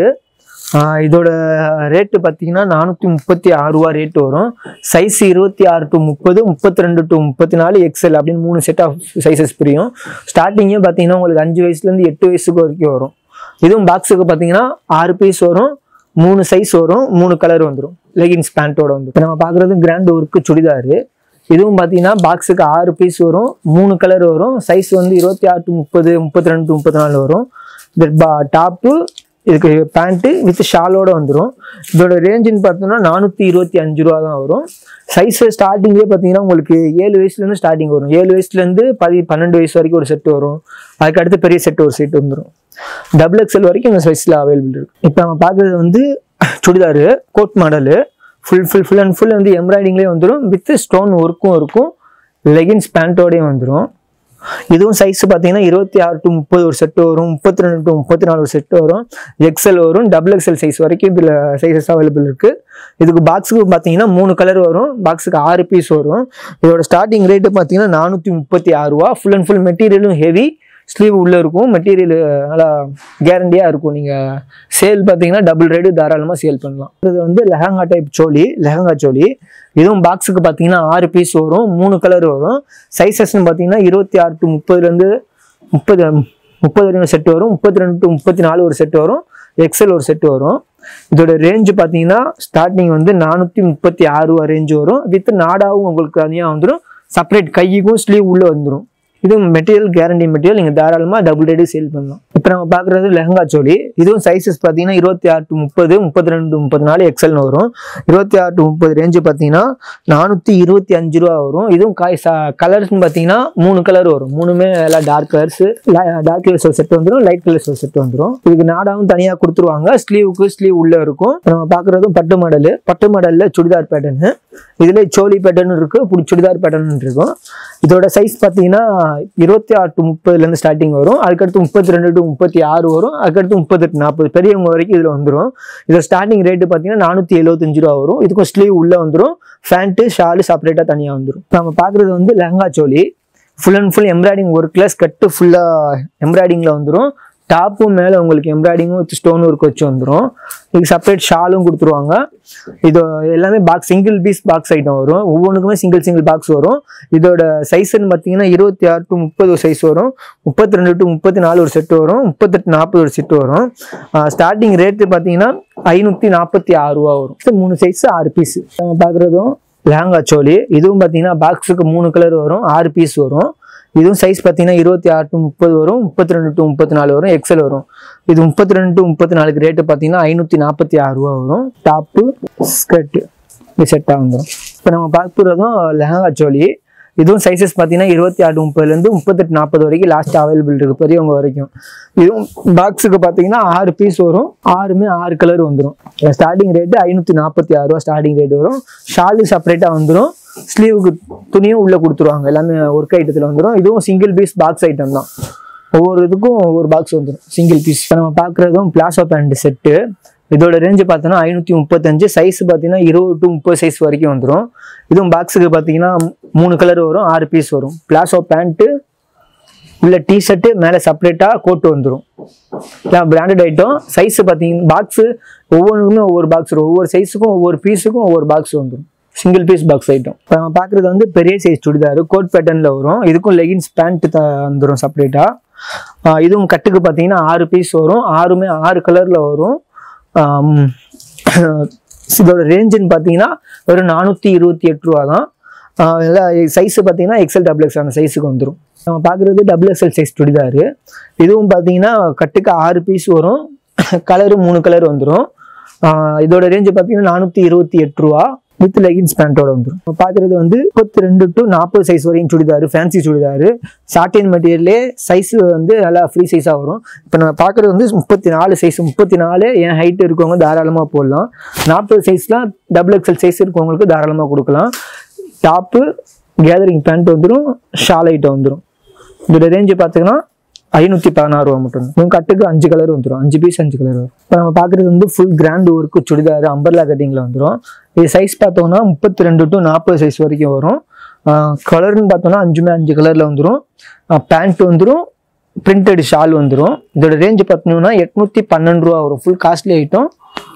இதோட ரேட்டு பார்த்தீங்கன்னா நானூற்றி முப்பத்தி ஆறு ரூபா ரேட்டு வரும் சைஸ் இருபத்தி ஆறு டு முப்பது முப்பத்தி ரெண்டு டு முப்பத்தி நாலு எக்ஸல் அப்படின்னு மூணு செட் ஆஃப் சைஸஸ் புரியும் ஸ்டார்டிங்கே பார்த்தீங்கன்னா உங்களுக்கு அஞ்சு வயசுலேருந்து எட்டு வயசுக்கு வரைக்கும் வரும் இதுவும் பாக்ஸுக்கு பார்த்தீங்கன்னா ஆறு பீஸ் வரும் மூணு சைஸ் வரும் மூணு கலர் வந்துடும் லெகின்ஸ் பேண்ட்டோட வந்து இப்போ நம்ம பார்க்குறது கிராண்ட் ஒர்க்கு சுடிதாரு இதுவும் பார்த்தீங்கன்னா பாக்ஸுக்கு ஆறு பீஸ் வரும் மூணு கலர் வரும் சைஸ் வந்து இருபத்தி ஆறு டு முப்பது முப்பத்தி ரெண்டு டு முப்பத்தி நாலு வரும் இது டாப்பு இதுக்கு பேண்ட்டு வித் ஷாலோட வந்துடும் இதோட ரேஞ்சுன்னு பார்த்தோம்னா நானூற்றி இருபத்தி அஞ்சு ரூபா தான் வரும் சைஸ் ஸ்டார்டிங்கே பார்த்தீங்கன்னா உங்களுக்கு ஏழு வயசுலேருந்து ஸ்டார்டிங் வரும் ஏழு வயசுலேருந்து பதி பன்னெண்டு வயசு வரைக்கும் ஒரு செட் வரும் அதுக்கு அடுத்து பெரிய செட் ஒரு செட் வந்துடும் டபுள் எக்ஸ்எல் வரைக்கும் இந்த சைஸில் அவைலபிள் இருக்கு இப்போ நம்ம பார்க்குறது வந்து churidar coat model full full full and full வந்து எம்ப்ராய்டிங்லேயே வந்துடும் வித் ஸ்டோன் ஒர்க்கும் இருக்கும் லெகின்ஸ் பேண்ட்டோடையும் வந்துடும் இதுவும் சைஸ் பார்த்தீங்கன்னா இருபத்தி ஆறு டு முப்பது ஒரு செட்டு வரும் முப்பத்தி ரெண்டு டு முப்பத்தி நாலு ஒரு செட்டு வரும் எக்ஸல் வரும் டபுள் எக்ஸல் சைஸ் வரைக்கும் இதில் சைஸஸ் அவைலபிள் இருக்கு இதுக்கு பாக்ஸுக்கு பார்த்தீங்கன்னா மூணு கலர் வரும் பாக்ஸுக்கு ஆறு பீஸ் வரும் இதோட ஸ்டார்டிங் ரேட்டு பார்த்தீங்கன்னா நானூற்றி முப்பத்தி ஆறு ரூபா ஃபுல் அண்ட் ஃபுல் மெட்டீரியலும் ஹெவி ஸ்லீவ் உள்ளே இருக்கும் மெட்டீரியல் நல்லா கேரண்டியாக இருக்கும் நீங்கள் சேல் பார்த்தீங்கன்னா டபுள் ரேட்டு தாராளமாக சேல் பண்ணலாம் இது வந்து லெஹங்கா டைப் சோலி லெஹங்கா சோலி இதுவும் பாக்ஸுக்கு பார்த்தீங்கன்னா ஆறு பீஸ் வரும் மூணு கலர் வரும் சைஸஸ்ன்னு பார்த்தீங்கன்னா இருபத்தி ஆறு டு முப்பதுலேருந்து முப்பது முப்பது வரைக்கும் செட் வரும் முப்பத்தி ரெண்டு டு முப்பத்தி நாலு ஒரு செட் வரும் எக்ஸல் ஒரு செட் வரும் இதோட ரேஞ்சு பார்த்தீங்கன்னா ஸ்டார்டிங் வந்து நானூற்றி முப்பத்தி ஆறு ரூபா ரேஞ்சு வரும் வித் நாடாவும் உங்களுக்கு தனியாக வந்துடும் செப்பரேட் கைக்கும் ஸ்லீவ் உள்ளே வந்துடும் இது மெட்டீரியல் கேரண்டி மெட்டீரியல் நீங்கள் தாராளமாக டபுள் ரேட்டு சேல் பண்ணலாம் இப்போ நம்ம பார்க்குறது லெஹங்கா சோலி இதுவும் சைஸஸ் பார்த்தீங்கன்னா இருபத்தி ஆறு டு முப்பது முப்பத்தி ரெண்டு டு முப்பத்தி நாலு எக்ஸல்னு வரும் இருபத்தி ஆறு டு முப்பது ரேஞ்சு பார்த்தீங்கன்னா நானூற்றி இருபத்தி அஞ்சு ரூபா வரும் இதுவும் காய் கலர்ஸ்னு பார்த்தீங்கன்னா மூணு கலர் வரும் மூணுமே எல்லாம் டார்க் கலர்ஸ் டார்க் கலர்ஸ் ஒரு செட் வந்துடும் லைட் கலர்ஸ் ஒரு செட் வந்துடும் இதுக்கு நாடாவும் தனியாக கொடுத்துருவாங்க ஸ்லீவுக்கு ஸ்லீவ் உள்ளே இருக்கும் இப்ப நம்ம பார்க்குறதும் பட்டு மாடலு பட்டு மாடலில் சுடிதார் பேட்டர்னு இதுல சோலி பேட்டர்ன் இருக்கு புடி சுடிதார் பேட்டர்ன் இருக்கும் இதோட சைஸ் பார்த்தீங்கன்னா இருபத்தி ஆறு டு முப்பதுலேருந்து ஸ்டார்டிங் வரும் அதுக்கடுத்து முப்பத்தி ரெண்டு டு முப்பத்தி ஆறு வரும் அதுக்கடுத்து முப்பத்தெட்டு நாற்பது பெரியவங்க வரைக்கும் இதில் வந்துடும் இதோட ஸ்டார்டிங் ரேட்டு பார்த்தீங்கன்னா நானூற்றி எழுபத்தஞ்சு ரூபா வரும் இதுக்கும் ஸ்லீவ் உள்ளே வந்துடும் ஃபேண்ட்டு ஷாலு செப்பரேட்டாக தனியாக வந்துடும் நம்ம பார்க்குறது வந்து lehenga choli full and full embroidering ஒர்க்கில் ஸ்கட்டு ஃபுல்லாக எம்ப்ராய்டிங்கில் வந்துடும் டாப்பும் மேலே உங்களுக்கு எம்ப்ராய்டிங்கும் வித் ஸ்டோன் ஒர்க் வச்சு வந்துடும் இதுக்கு செப்பரேட் ஷாலும் கொடுத்துருவாங்க இது எல்லாமே box single piece box item வரும் ஒவ்வொன்றுக்குமே சிங்கிள் சிங்கிள் பாக்ஸ் வரும் இதோட சைஸ்ன்னு பார்த்தீங்கன்னா இருபத்தி ஆறு டு முப்பது சைஸ் வரும் முப்பத்தி ரெண்டு டு முப்பத்தி நாலு ஒரு செட்டு வரும் முப்பத்தெட்டு நாற்பது ஒரு செட்டு வரும் ஸ்டார்டிங் ரேட்டு பார்த்தீங்கன்னா ஐநூற்றி நாற்பத்தி ஆறு ரூபா வரும் So, மூணு சைஸ் ஆறு பீஸ் நம்ம பார்க்குறதும் லெஹங்கா சோலி இதுவும் பார்த்தீங்கன்னா பாக்ஸுக்கு மூணு கலர் வரும் ஆறு பீஸ் வரும் இதுவும் சைஸ் பார்த்தீங்கன்னா இருபத்தி ஆறு டு முப்பது வரும் முப்பத்தி ரெண்டு டு முப்பத்தி நாலு வரும் எக்ஸல் வரும் இது முப்பத்தி ரெண்டு டு முப்பத்தி நாலுக்கு ரேட்டு பார்த்தீங்கன்னா ஐநூற்றி நாற்பத்தி ஆறு ரூபா வரும் டாப்பு ஸ்கர்ட்டு இது செட்டாக வந்துடும் இப்போ நம்ம பார்க்குறதும் லெஹங்கா சோலி இதுவும் சைஸஸ் பார்த்தீங்கன்னா இருபத்தி ஆறு முப்பதுலேருந்து முப்பத்தெட்டு நாற்பது வரைக்கும் லாஸ்ட் அவைலபிள் இருக்குது பெரியவங்க வரைக்கும் இதுவும் பாக்ஸுக்கு பார்த்தீங்கன்னா ஆறு பீஸ் வரும் ஆறுமே ஆறு கலர் வந்துடும் ஸ்டார்டிங் ரேட்டு ஐநூற்றி நாற்பத்தி ஆறு ரூபா ஸ்டார்டிங் ரேட் வரும் ஷாலு செப்பரேட்டாக வந்துடும் ஸ்லீவுக்கு துணியும் உள்ளே கொடுத்துருவாங்க எல்லாமே ஒர்க் ஐட்டத்தில் வந்துடும் இதுவும் சிங்கிள் பீஸ் பாக்ஸ் ஐட்டம் தான் ஒவ்வொரு இதுக்கும் ஒவ்வொரு பாக்ஸ் வந்துடும் சிங்கிள் பீஸ் இப்போ நம்ம பார்க்குறதும் பிளாசோ பேண்ட் செட்டு இதோட ரேஞ்சு பார்த்தோன்னா ஐநூற்றி முப்பத்தஞ்சு சைஸ் பார்த்தீங்கன்னா இருபது டு முப்பது சைஸ் வரைக்கும் வந்துடும் இதுவும் பாக்ஸுக்கு பார்த்தீங்கன்னா மூணு கலர் வரும் ஆறு பீஸ் வரும் பிளாசோ பேண்ட்டு உள்ள டிஷர்ட்டு மேலே செப்பரேட்டாக கோட்டு வந்துடும் இதான் பிராண்டட் ஐட்டம் சைஸ் பார்த்தீங்கன்னா பாக்ஸு ஒவ்வொன்றுக்குமே ஒவ்வொரு பாக்ஸ் வரும் ஒவ்வொரு சைஸுக்கும் ஒவ்வொரு பீஸுக்கும் ஒவ்வொரு பாக்ஸ் வந்துடும் சிங்கிள் பீஸ் பாக்ஸ் ஐட்டம் இப்போ நம்ம பார்க்குறது வந்து பெரிய சைஸ் சுடிதார் கோட் பேட்டர்னில் வரும் இதுக்கும் லெகின்ஸ் பேண்ட் வந்துடும் செப்பரேட்டாக இதுவும் கட்டுக்கு பார்த்தீங்கன்னா ஆறு பீஸ் வரும் ஆறுமே ஆறு கலரில் வரும் ஆம், இதோட ரேஞ்சுன்னு பார்த்தீங்கன்னா வெறும் நானூற்றி இருபத்தி எட்டு ரூபா தான் சைஸ் பார்த்தீங்கன்னா எக்ஸல் டபுள் எக்ஸ் அந்த சைஸுக்கு வந்துடும் நம்ம பார்க்குறது டபுள் எக்ஸல் சைஸ் சுடிதார் இதுவும் பார்த்தீங்கன்னா கட்டுக்கு ஆறு பீஸ் வரும் கலரு மூணு கலர் வந்துடும் இதோட ரேஞ்சு பார்த்தீங்கன்னா நானூற்றி இருபத்தி எட்டு ரூபா வித் லெகின்ஸ் பேண்ட்டோட வந்துடும் நம்ம பார்க்குறது வந்து முப்பத்தி ரெண்டு டு நாற்பது சைஸ் வரையும் சுடிதார் ஃபேன்சி சுடிதார் சாட்டின் மெட்டீரியல்லே சைஸ் வந்து நல்லா ஃப்ரீ சைஸாக வரும் இப்போ நம்ம பார்க்குறது வந்து முப்பத்தி நாலு சைஸ் முப்பத்தி நாலு என் ஹைட் இருக்கவங்க தாராளமாக போடலாம் நாற்பது சைஸ்லாம் டபுள் எக்ஸல் சைஸ் இருக்கவங்களுக்கு தாராளமாக கொடுக்கலாம் டாப்பு கேதரிங் பேண்ட் வந்துடும் ஷால் ஐட்டம் வந்துடும் இதோட ரேஞ்சு பார்த்தீங்கன்னா ஐநூற்றி பதினாறு ரூபா மட்டும் தான் கட்டுக்கு அஞ்சு கலர் வந்துடும் அஞ்சு பீஸ் அஞ்சு கலர் வரும் இப்போ நம்ம பார்க்குறது வந்து full grand work churidar umbrella கட்டிங்கில் வந்துடும் இது சைஸ் பார்த்தோம்னா முப்பத்தி ரெண்டு டு நாற்பது சைஸ் வரைக்கும் வரும் கலர்னு பார்த்தோம்னா அஞ்சுமே அஞ்சு கலரில் வந்துடும் பேண்ட் வந்துடும் பிரிண்டட் ஷால் வந்துடும் இதோட ரேஞ்சு பார்த்தீங்கன்னா எட்நூற்றி பன்னெண்டு ரூபா வரும் ஃபுல் காஸ்ட்லி ஐட்டம்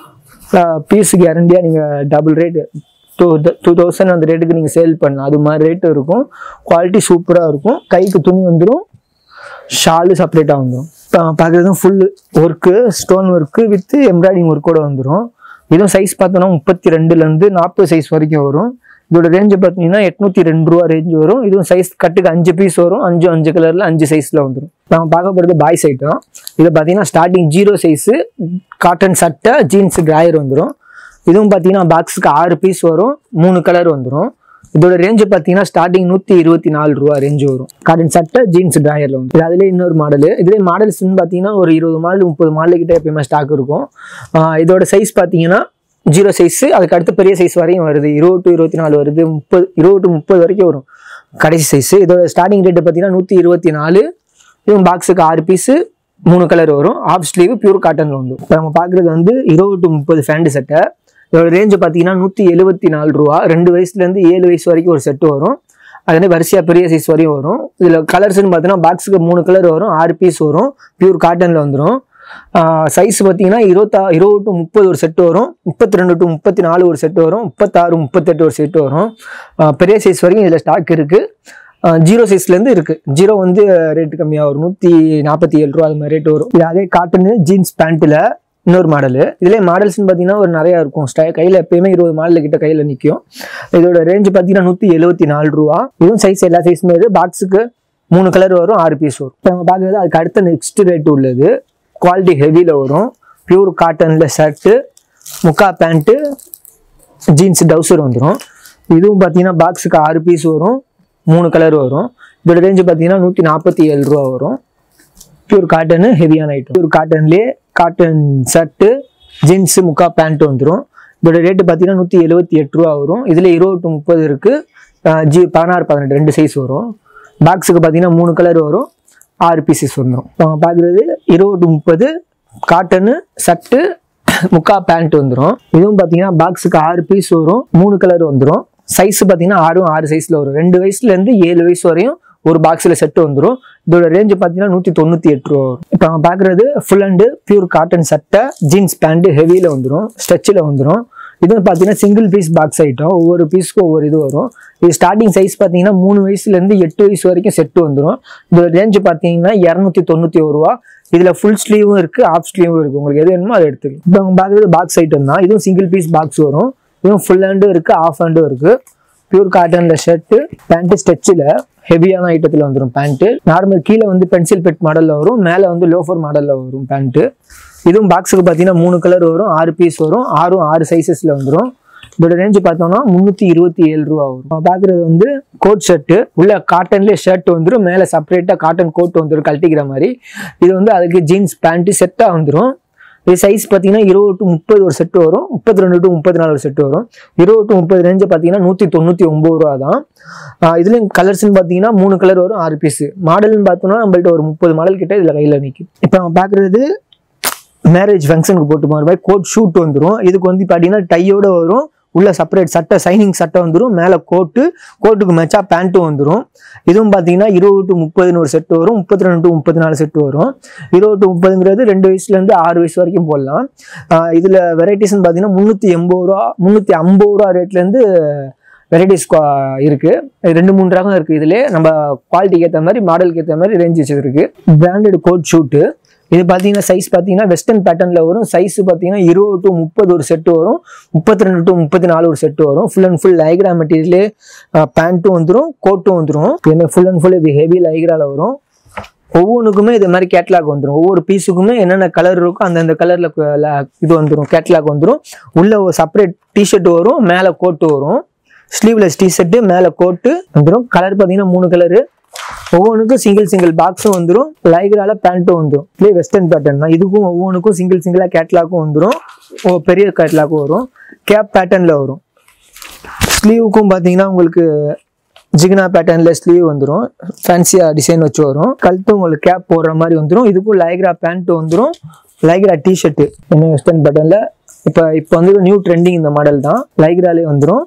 பீஸ் கேரண்டியாக நீங்கள் double rate two two thousand அந்த ரேட்டுக்கு நீங்கள் சேல் பண்ணலாம் அது மாதிரி ரேட்டு இருக்கும் குவாலிட்டி சூப்பராக இருக்கும் கைக்கு துணி வந்துடும் ஷாலு செப்பரேட்டாக வந்துடும் இப்போ பார்க்குறதும் full work stone work with embroidering ஒர்க்கோட வந்துடும் இதுவும் சைஸ் பார்த்தோன்னா முப்பத்தி ரெண்டுலேருந்து நாற்பது சைஸ் வரைக்கும் வரும் இதோட ரேஞ்சு பார்த்தீங்கன்னா எட்நூற்றி ரெண்டு ரூபா ரேஞ்ச் வரும் இதுவும் சைஸ் கட்டுக்கு அஞ்சு பீஸ் வரும் அஞ்சு அஞ்சு கலரில் அஞ்சு சைஸில் வந்துடும் நம்ம பார்க்க போகிறது பாய்ஸ் ஐட்டம் இது பார்த்தீங்கன்னா ஸ்டார்டிங் ஜீரோ சைஸு காட்டன் சட்டை ஜீன்ஸ் டிராயர் வந்துடும் இதுவும் பார்த்தீங்கன்னா பாக்ஸுக்கு ஆறு பீஸ் வரும் மூணு கலர் வந்துடும் இதோட ரேஞ்சு பார்த்தீங்கன்னா ஸ்டார்டிங் நூற்றி இருபத்தி நாலு ரூபா ரேஞ்சு வரும் காட்டன் சட்டை ஜீன்ஸ் டிராயரில் வந்து இது அதுலேயே இன்னொரு மாடல் இதுலேயே மாடல்ஸ்னு பார்த்தீங்கன்னா ஒரு இருபது மாடல் முப்பது மாடல் கிட்ட எப்பயுமே ஸ்டாக் இருக்கும் ஆஹ் இதோட சைஸ் பார்த்தீங்கன்னா ஜீரோ சைஸ் அதுக்கு அடுத்து பெரிய சைஸ் வரையும் வருது இருபது டு இருபத்தி நாலு வருது முப்பது இருபது டு முப்பது வரைக்கும் வரும் கடைசி சைஸ் இதோட ஸ்டார்டிங் ரேட்டு பார்த்தீங்கன்னா நூற்றி இருபத்தி நாலு இதுவும் பாக்ஸுக்கு ஆறு பீஸு மூணு கலர் வரும் ஆஃப் ஸ்லீவ் பியூர் காட்டனில் வந்து இப்போ நம்ம பார்க்குறது வந்து இருபது டு முப்பது ஃபேண்ட் சட்டை இதோட ரேஞ்சு பார்த்தீங்கன்னா நூற்றி எழுபத்தி நாலு ரூபா ரெண்டு வயசுலேருந்து ஏழு வயசு வரைக்கும் ஒரு செட்டு வரும் அதே வரிசையாக பெரிய சைஸ் வரையும் வரும் இதில் கலர்ஸ்னு பார்த்தீங்கன்னா பாக்ஸுக்கு மூணு கலர் வரும் ஆறு பீஸ் வரும் பியூர் காட்டனில் வந்துடும் சைஸ் பார்த்தீங்கன்னா இருபத்தா இருபது டு முப்பது ஒரு செட்டு வரும் முப்பத்தி ரெண்டு டு முப்பத்தி நாலு ஒரு செட்டு வரும் முப்பத்தாறு முப்பத்தெட்டு ஒரு செட்டு வரும் ஆஹ் பெரிய சைஸ் வரைக்கும் இதில் ஸ்டாக் இருக்குது ஜீரோ சைஸ்லேருந்து இருக்குது ஜீரோ வந்து ரேட்டு கம்மியாக வரும் நூற்றி நாற்பத்தி ஏழு ரூபா அது மாதிரி ரேட்டு வரும் இது அதே காட்டனு ஜீன்ஸ் பேண்ட்டில் இன்னொரு மாடலு இதுலேயே மாடல்ஸ்னு பார்த்தீங்கன்னா ஒரு நிறையா இருக்கும் ஸ்டை கையில் எப்பயுமே இருபது மாடல் கிட்ட கையில் நிற்கும் இதோட ரேஞ்சு பார்த்தீங்கன்னா நூற்றி எழுபத்தி நாலு ரூபா இதுவும் சைஸ் எல்லா சைஸுமே இது பாக்ஸுக்கு மூணு கலர் வரும் ஆறு பீஸ் வரும் இப்போ நம்ம பார்க்குறது அதுக்கு அடுத்த நெக்ஸ்ட் ரேட் உள்ளது குவாலிட்டி ஹெவியில் வரும் பியூர் காட்டனில் ஷர்ட்டு முக்கா பேண்ட்டு ஜீன்ஸ் டவுசர் வந்துடும் இதுவும் பார்த்தீங்கன்னா பாக்ஸுக்கு ஆறு பீஸ் வரும் மூணு கலர் வரும் இதோட ரேஞ்சு பார்த்தீங்கன்னா நூற்றி நாற்பத்தி ஏழு ரூபா வரும் பியூர் காட்டனு ஹெவியான ஐட்டம் பியூர் காட்டன்லேயே காட்டன் ஷர்ட்டு ஜீன்ஸு முக்கா பேண்ட் வந்துடும் இதோட ரேட்டு பார்த்தீங்கன்னா நூற்றி எழுபத்தி எட்டு ரூபா வரும் இதில் இருபது டு முப்பது இருக்குது ஜி பதினாறு பதினெட்டு ரெண்டு சைஸ் வரும் பாக்ஸுக்கு பார்த்தீங்கன்னா மூணு கலர் வரும் ஆறு பீசஸ் வந்துடும் நம்ம பார்க்குறது இருபது டு முப்பது காட்டனு சட்டு முக்கா பேண்ட் வந்துடும் இதுவும் பார்த்தீங்கன்னா பாக்ஸுக்கு ஆறு பீஸ் வரும் மூணு கலர் வந்துடும் சைஸ் பார்த்தீங்கன்னா ஆறும் ஆறு சைஸில் வரும் ரெண்டு வயசுலேருந்து ஏழு வயசு வரையும் ஒரு பாக்ஸில் செட்டு வந்துடும் இதோட ரேஞ்சு பார்த்தீங்கன்னா நூற்றி தொண்ணூற்றி எட்டு ரூபா வரும் இப்போ நம்ம பார்க்குறது ஃபுல் அண்டு பியூர் காட்டன் சட்டை ஜீன்ஸ் பேண்ட்டு ஹெவியில் வந்துடும் ஸ்ட்ரெச்சில் வந்துடும் இது பார்த்தீங்கன்னா சிங்கிள் பீஸ் பாக்ஸ் ஐட்டம் ஒவ்வொரு பீஸ்க்கும் ஒவ்வொரு இது வரும் இது ஸ்டார்டிங் சைஸ் பார்த்தீங்கன்னா மூணு வயசுலேருந்து எட்டு வயசு வரைக்கும் செட்டு வந்துடும் இதோட ரேஞ்சு பார்த்தீங்கன்னா இரநூத்தி தொண்ணூற்றி ஒரு ரூபா இதில் ஃபுல் ஸ்லீவும் இருக்குது ஆஃப் ஸ்லீவும் இருக்குது உங்களுக்கு எது வேணுமோ அதை எடுத்துக்கலாம் இப்போ அவங்க பார்க்குறது பாக்ஸ் ஐட்டம் தான் இதுவும் சிங்கிள் பீஸ் பாக்ஸ் வரும் இதுவும் ஃபுல் ஹேண்டும் இருக்குது ஆஃப் ஹேண்டும் இருக்குது பியூர் காட்டனில் ஷர்ட்டு பேண்ட்டு ஸ்டெச்சில் ஹெவியான ஐட்டத்தில் வந்துடும் பேண்ட்டு நார்மல் கீழே வந்து பென்சில் பெட் மாடலில் வரும் மேலே வந்து லோஃபர் மாடலில் வரும் பேண்ட்டு இதுவும் பாக்ஸுக்கு பார்த்தீங்கன்னா மூணு கலர் வரும் ஆறு பீஸ் வரும் ஆறும் ஆறு சைஸஸில் வந்துடும் இதோட ரேஞ்சு பார்த்தோம்னா முந்நூற்றி இருபத்தி ஏழு ரூபா வரும் நம்ம பார்க்குறது வந்து கோட் ஷர்ட்டு உள்ள காட்டன்லேயே ஷர்ட் வந்துடும் மேலே செப்பரேட்டாக காட்டன் கோட் வந்துடும் கழட்டிக்கிற மாதிரி இது வந்து அதுக்கு ஜீன்ஸ் பேண்ட்டு செட்டாக வந்துடும் இது சைஸ் பார்த்தீங்கன்னா இருபது டு முப்பது ஒரு செட்டு வரும் முப்பத்தி ரெண்டு டு முப்பத்தி நாலு ஒரு செட்டு வரும் இருபது டு முப்பது ரேஞ்சு பார்த்தீங்கன்னா நூற்றி தொண்ணூற்றி ஒம்பது ரூபா தான் ஆஹ் இதுலயும் கலர்ஸ்னு பார்த்தீங்கன்னா மூணு கலர் வரும் ஆறு பீஸ் மாடல்னு பார்த்தோம்னா நம்மள்ட்ட ஒரு முப்பது மாடல் கிட்ட இதில் கையில் நிற்கும் இப்போ நம்ம பார்க்குறது மேரேஜ் ஃபங்க்ஷனுக்கு போட்டு போகிற மாதிரி கோட் ஷூட் வந்துடும் இதுக்கு வந்து பார்த்தீங்கன்னா டையோட வரும் உள்ள செப்பரேட் சட்டை சைனிங் சட்டை வந்துடும் மேலே கோட்டு கோட்டுக்கு மேட்சா பேண்ட்டும் வந்துடும் இதுவும் பார்த்தீங்கன்னா இருபது டு முப்பதுன்னு ஒரு செட்டு வரும் முப்பத்தி ரெண்டு டு முப்பத்தி நாலு செட்டு வரும் இருபது டு முப்பதுங்கிறது ரெண்டு வயசுலேருந்து ஆறு வயசு வரைக்கும் போடலாம் ஆஹ் இதுல வெரைட்டிஸ்னு பார்த்தீங்கன்னா முந்நூற்றி எண்பது ரூபா முந்நூற்றி ஐம்பது ரூபா ரேட்லேருந்து வெரைட்டிஸ் இருக்கு ரெண்டு மூணு ரகம் இருக்கு இதுல நம்ம குவாலிட்டிக்கு ஏற்ற மாதிரி மாடலுக்கு ஏற்ற மாதிரி ரேஞ்ச் வச்சிருக்கு பிராண்டட் கோட் ஷூட்டு இது பார்த்தீங்கன்னா சைஸ் பார்த்தீங்கன்னா வெஸ்டர்ன் பேட்டர்னில் வரும் சைஸ் பார்த்தீங்கன்னா இருபது டு முப்பது ஒரு செட்டு வரும் முப்பத்தி ரெண்டு டு முப்பத்தி நாலு ஒரு செட்டு வரும் full and full lycra material பேண்ட்டும் வந்துடும் கோட்டும் வந்துடும் என்ன ஃபுல் அண்ட் ஃபுல் இது ஹெவி லைக்ரால வரும் ஒவ்வொன்றுக்குமே இது மாதிரி கேட்லாக் வந்துடும் ஒவ்வொரு பீஸுக்குமே என்னென்ன கலர் இருக்கோ அந்தந்த கலரில் இது வந்துடும் கேட்லாக் வந்துடும் உள்ள ஒரு செப்பரேட் டிஷர்ட் வரும் மேலே கோட்டு வரும் ஸ்லீவ்லெஸ் டிஷர்ட்டு மேலே கோட்டு வந்துடும் கலர் பார்த்தீங்கன்னா மூணு கலரு ஒவ்வொன்றுக்கும் சிங்கிள் சிங்கிள் பாக்ஸும் வந்துடும் லைக்ரால பேண்ட்டும் வந்துடும் இதே வெஸ்டர்ன் பேட்டர்ன் தான் இதுக்கும் ஒவ்வொன்றுக்கும் சிங்கிள் சிங்கிளாக கேட்லாக்கும் வந்துடும் ஓ பெரிய கேட்லாக்கும் வரும் கேப் பேட்டர்னில் வரும் ஸ்லீவுக்கும் பார்த்தீங்கன்னா உங்களுக்கு ஜிகினா பேட்டர்னில் ஸ்லீவ் வந்துடும் ஃபேன்சியாக டிசைன் வச்சு வரும் கழுத்து உங்களுக்கு கேப் போடுற மாதிரி வந்துடும் இதுக்கும் லைக்ரா பேண்ட்டு வந்துடும் லைக்ரா டிஷர்ட்டு என்ன வெஸ்டர்ன் பேட்டர்னில் இப்போ இப்போ வந்து நியூ ட்ரெண்டிங் இந்த மாடல் தான் லைக்ராலே வந்துடும்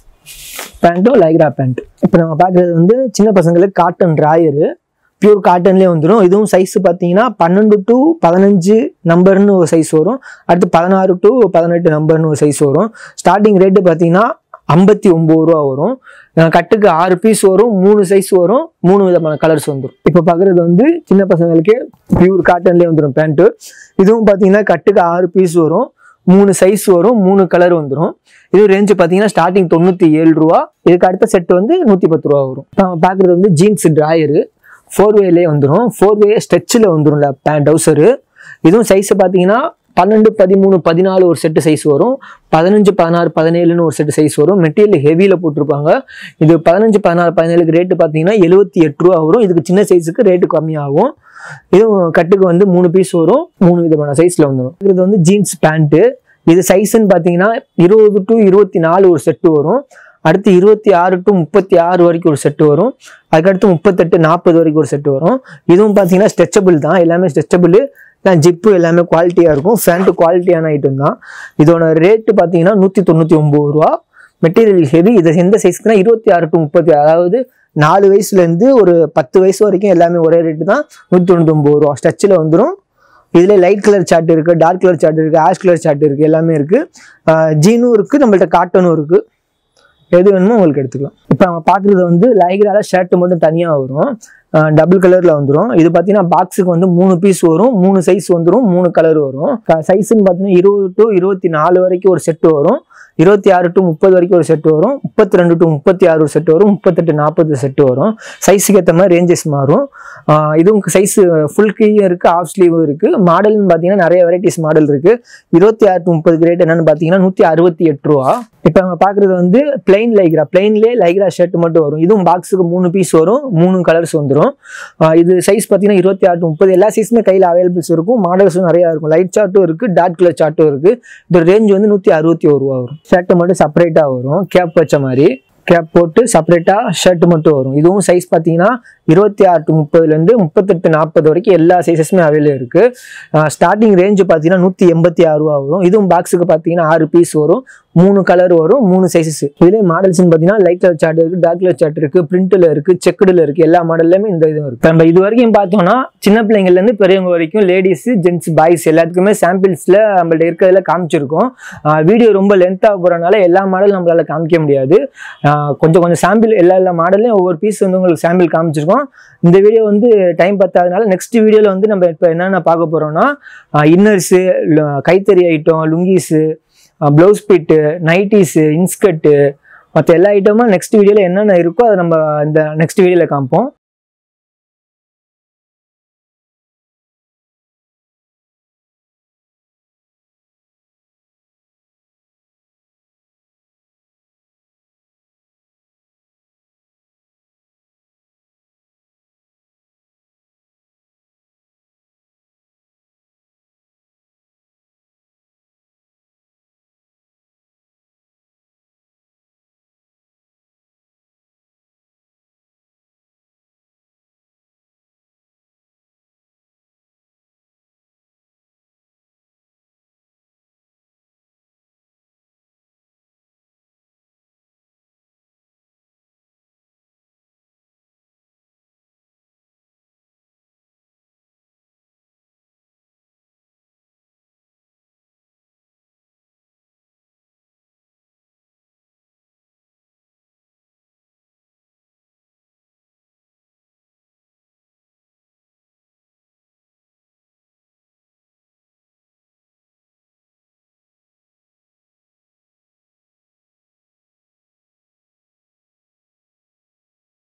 பேண்ட்டும் லைக்ரா பேண்ட் இப்போ நம்ம பார்க்குறது வந்து சின்ன பசங்களுக்கு காட்டன் ராயரு பியூர் காட்டன்லேயே வந்துடும் இதுவும் சைஸ் பார்த்தீங்கன்னா பன்னெண்டு டு பதினஞ்சு நம்பர்னு ஒரு சைஸ் வரும் அடுத்து பதினாறு டு பதினெட்டு நம்பர்னு ஒரு சைஸ் வரும் ஸ்டார்டிங் ரேட்டு பார்த்தீங்கன்னா ஐம்பத்தி ஒம்பது ரூபா வரும் அஹ் கட்டுக்கு ஆறு பீஸ் வரும் மூணு சைஸ் வரும் மூணு விதமான கலர்ஸ் வந்துடும் இப்போ பார்க்குறது வந்து சின்ன பசங்களுக்கு பியூர் காட்டன்லேயே வந்துடும் பேண்ட்டு இதுவும் பார்த்தீங்கன்னா கட்டுக்கு ஆறு பீஸ் வரும் மூணு சைஸ் வரும் மூணு கலர் வந்துடும் இது ரேஞ்சு பார்த்தீங்கன்னா ஸ்டார்டிங் தொண்ணூற்றி ஏழு ரூபா இதுக்கு அடுத்த செட் வந்து நூற்றி பத்து ரூபா வரும் இப்போ நம்ம பார்க்குறது வந்து ஜீன்ஸ் ட்ராயரு ஃபோர் வேலேயே வந்துடும் ஃபோர் வே ஸ்ட்ரெச்சில் வந்துடும்ல பேண்ட் டவுசரு இதுவும் சைஸ் பார்த்தீங்கன்னா பன்னெண்டு பதிமூணு பதினாலு ஒரு செட்டு சைஸ் வரும் பதினஞ்சு பதினாறு பதினேழுன்னு ஒரு செட்டு சைஸ் வரும் மெட்டீரியல் ஹெவியில் போட்டிருப்பாங்க இது பதினஞ்சு பதினாறு பதினேழுக்கு ரேட்டு பார்த்தீங்கன்னா எழுபத்தி எட்டு ரூபா வரும் இதுக்கு சின்ன சைஸுக்கு ரேட்டு கம்மியாகும் இதுவும் கட்டுக்கு வந்து மூணு பீஸ் வரும் மூணு விதமான சைஸில் வந்துடும் இது வந்து ஜீன்ஸ் பேண்ட்டு இது சைஸ்ன்னு பார்த்தீங்கன்னா இருபது டு இருபத்தி நாலு ஒரு செட்டு வரும் அடுத்து இருபத்தி ஆறு டு முப்பத்தி ஆறு வரைக்கும் ஒரு செட்டு வரும் அதுக்கடுத்து முப்பத்தெட்டு நாற்பது வரைக்கும் ஒரு செட்டு வரும் இதுவும் பார்த்தீங்கன்னா ஸ்ட்ரெச்சபிள் தான் எல்லாமே ஸ்ட்ரெச்சபிள் தான் ஜிப்பு எல்லாமே குவாலிட்டியாக இருக்கும் ஃபேண்ட்டு குவாலிட்டியான ஐட்டம் தான் இதோட ரேட்டு பார்த்தீங்கன்னா நூற்றி தொண்ணூற்றி ஒம்பது ரூபா மெட்டீரியல் ஹெவி இது எந்த சைஸ்க்குனா இருபத்தி ஆறு டு முப்பத்தி அதாவது நாலு வயசுலேருந்து ஒரு பத்து வயசு வரைக்கும் எல்லாமே ஒரே ரேட்டு தான் நூற்றி தொண்ணூற்றி ஒம்பது ரூபா ஸ்ட்ரெச்சில் வந்துடும் இதில் லைட் கலர் சார்ட் இருக்குது டார்க் கலர் சார்ட் இருக்குது ஆஷ் கலர் சார்ட் இருக்குது எல்லாமே இருக்குது ஜீனும் இருக்குது நம்மள்ட்ட காட்டனும் இருக்குது எது வேணுமோ உங்களுக்கு எடுத்துக்கலாம் இப்போ நம்ம பார்க்குறது வந்து லைக்ரால ஷர்ட் மட்டும் தனியாக வரும் டபுள் கலரில் வந்துடும் இது பார்த்தீங்கன்னா பாக்ஸுக்கு வந்து மூணு பீஸ் வரும் மூணு சைஸ் வந்துடும் மூணு கலர் வரும் சைஸ்ன்னு பார்த்தீங்கன்னா இருபது டு இருபத்தி நாலு வரைக்கும் ஒரு செட்டு வரும் இருபத்தி ஆறு டு முப்பது வரைக்கும் ஒரு செட் வரும் முப்பத்தி ரெண்டு டு முப்பத்தி ஆறு ஒரு செட் வரும் முப்பத்தெட்டு நாற்பது செட் வரும் சைஸுக்கு ஏற்ற மாதிரி ரேஞ்சஸ் மாறும் ஆஹ் இதுவும் சைஸ் ஃபுல் கீயும் இருக்குது ஆஃப் ஸ்லீவும் இருக்குது மாடல்னு பார்த்தீங்கன்னா நிறைய வெரைட்டிஸ் மாடல் இருக்குது இருபத்தி ஆறு டு முப்பது ரேட் என்னன்னு பார்த்தீங்கன்னா நூற்றி அறுபத்தி எட்டு ரூபா இப்போ நம்ம பார்க்குறது வந்து பிளைன் லைக்ரா பிளைன்லேயே லைக்ரா ஷர்ட் மட்டும் வரும் இதுவும் பாக்ஸுக்கு மூணு பீஸ் வரும் மூணு கலர்ஸ் வந்துடும் இது சைஸ் பார்த்தீங்கன்னா இருபத்தி ஆறு டு முப்பது எல்லா சைஸுமே கையில் அவைலபிள்ஸ் இருக்கும் மாடல்ஸும் நிறையா இருக்கும் லைட் சார்ட்டும் இருக்குது டார்க் கலர் சார்ட்டும் இருக்குது இதோட ரேஞ்ச் வந்து நூற்றி அறுபத்தி ஒரு ரூபா வரும் ஷர்ட்டு மட்டும் செப்பரேட்டாக வரும் கேப் வச்ச மாதிரி கேப் போட்டு செப்பரேட்டாக ஷர்ட் மட்டும் வரும் இதுவும் சைஸ் பார்த்தீங்கன்னா இருபத்தி ஆறு டு முப்பதுலேருந்து முப்பத்தெட்டு நாற்பது வரைக்கும் எல்லா சைஸஸுமே அவைலபிள் இருக்குது ஸ்டார்டிங் ரேஞ்சு பார்த்தீங்கன்னா நூற்றி எண்பத்தி ஆறு ரூபா வரும் இதுவும் பாக்ஸுக்கு பார்த்தீங்கன்னா ஆறு பீஸ் வரும் மூணு கலர் வரும் மூணு சைஸஸ் இதுலேயே மாடல்ஸ்னு பார்த்தீங்கன்னா லைட் கலர் சார்ட் இருக்குது டார்க் கலர் சார்ட் இருக்குது பிரிண்டில் இருக்குது செக்குடில் இருக்குது எல்லா மாடல்லையுமே இந்த இது இருக்குது நம்ம இது வரைக்கும் பார்த்தோம்னா சின்ன பிள்ளைங்கள்லேருந்து பெரியவங்க வரைக்கும் லேடிஸ் ஜென்ட்ஸ் பாய்ஸ் எல்லாத்துக்குமே சாம்பிள்ஸில் நம்மள்ட்ட இருக்கிறதுல காமிச்சிருக்கோம் வீடியோ ரொம்ப லென்த்தாக போகிறனால எல்லா மாடல் நம்மளால காமிக்க முடியாது ஆஹ் கொஞ்சம் கொஞ்சம் சாம்பிள் எல்லா எல்லா மாடல்லையும் ஒவ்வொரு பீஸ் வந்து உங்களுக்கு சாம்பிள் காமிச்சிருக்கோம் இந்த வீடியோ வந்து டைம் பத்தாதனால நெக்ஸ்ட் வீடியோவில் வந்து நம்ம இப்போ என்னென்ன பார்க்க போகிறோம்னா இன்னர்ஸு கைத்தறி item lungis blouse bit nighties inskirt மற்ற எல்லா ஐட்டமும் நெக்ஸ்ட் வீடியோவில் என்னென்ன இருக்கோ அதை நம்ம இந்த நெக்ஸ்ட் வீடியோவில் காமிப்போம்